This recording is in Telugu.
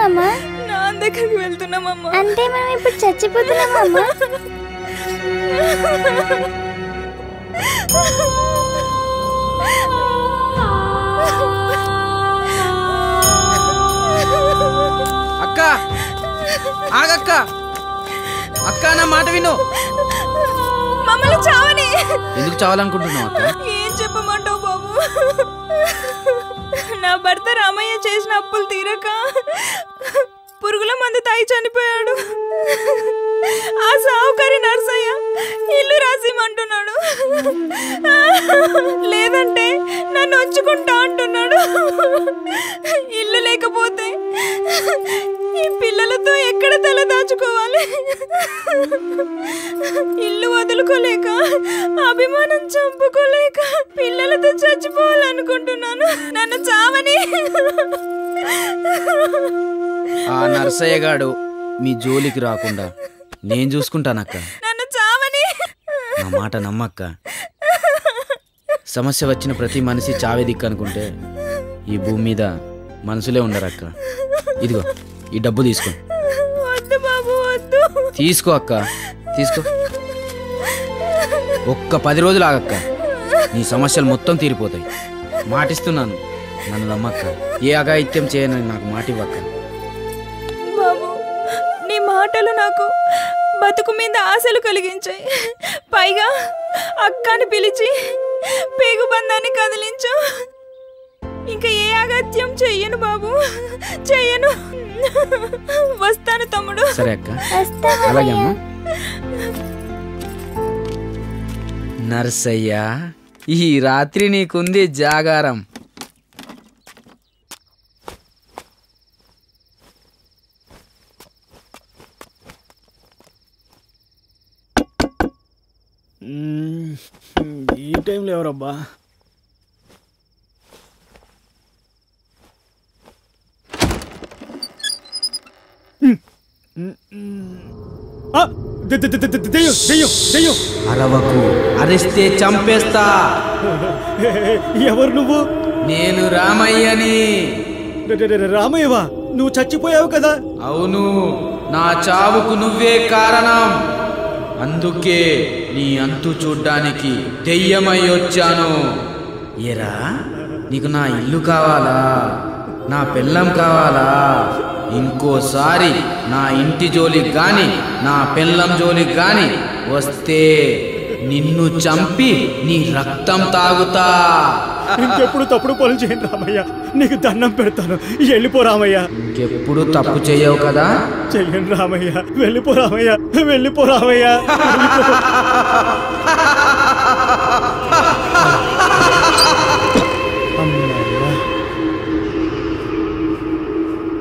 వెళ్తున్నామమ్మా నా దగ్గరికి వెళ్తున్నామమ్మా అంటే మనం ఇప్పుడు చచ్చిపోతున్నామమ్మా అక్క ఆగక్క అక్క నా మాట విను మమ్మల్ని చావని ఎందుకు చావాలనుకుంటున్నావు అక్క ఏం చెప్పమంటావు బాబు నా భర్త రామయ్య చేసిన అప్పులు తీరక పురుగుల మందు తాగి చనిపోయాడు ఆ సావుకారి నర్సయ్య ఇల్లు రాసిమంటున్నాడు లేదంటే నన్ను ఉంచుకుంటా అంటున్నాడు ఇల్లు లేకపోతే ఈ పిల్లలతో ఎక్కడ తల దాచుకోవాలి ఇల్లు వదులుకోలేక అభిమానం చంపుకోలేక పిల్లలతో చచ్చిపోవాలనుకుంటున్నాను నన్ను చావని ఆ నర్సయ్య గాడు మీ జోలికి రాకుండా నేను చూసుకుంటానక్క నన్ను చావని నా మాట నమ్మక్క సమస్య వచ్చిన ప్రతి మనిషి చావే దిక్కు అనుకుంటే ఈ భూమి మీద మనసులే ఉండరక్క ఇదిగో ఈ డబ్బు తీసుకో వద్దు బాబు వద్దు తీసుకో అక్క తీసుకో ఒక్క పది రోజులు ఆగక్క నీ సమస్యలు మొత్తం తీరిపోతాయి మాటిస్తున్నాను నన్ను నమ్మక్క ఏ అఘాయిత్యం చేయనని నాకు మాట ఇవ్వక్క బాబు నీ మాటలు నాకు బతుకు మీద ఆశలు కలిగించాయి పైగా అక్కని పిలిచి పేగు బంధాన్ని కదిలించు ఇంకా ఏ అగత్యం చెయ్యను బాబు చెయ్యను వస్తాను తమ్ముడు సరే అక్క వస్తావా అలాగే అమ్మా నర్సయ్య ఈ రాత్రి నీకుంది జాగారం ఈ టైంలో ఎవరబ్బా ఆ, దె- దె- దె- దె- దె- దెయ్యం దెయ్యం దెయ్యం అరవకు అరిస్తే చంపేస్తా ఏ, ఏ, ఎవరు నువ్వు నేను రామయ్యని ర- ర- ర- రామయ్యవా నువ్వు చచ్చిపోయావు కదా అవును నా చావుకు నువ్వే కారణం అందుకే నీ అంతు చూడ్డానికి దెయ్యమై వచ్చాను ఏరా నీకు నా ఇల్లు కావాలా నా పెళ్ళం కావాలా ఇంకోసారి నా ఇంటి జోలికి గాని నా పెళ్ళం జోలికి గాని వస్తే నిన్ను చంపి నీ రక్తం తాగుతా ఇంకెప్పుడు తప్పుడు పనులు చేయను రామయ్య నీకు దండం పెడతాను వెళ్ళిపో రామయ్య ఇంకెప్పుడు తప్పు చేయవు కదా చెయ్యను రామయ్య వెళ్ళిపో రామయ్య వెళ్ళిపో రామయ్య వెళ్ళిపో.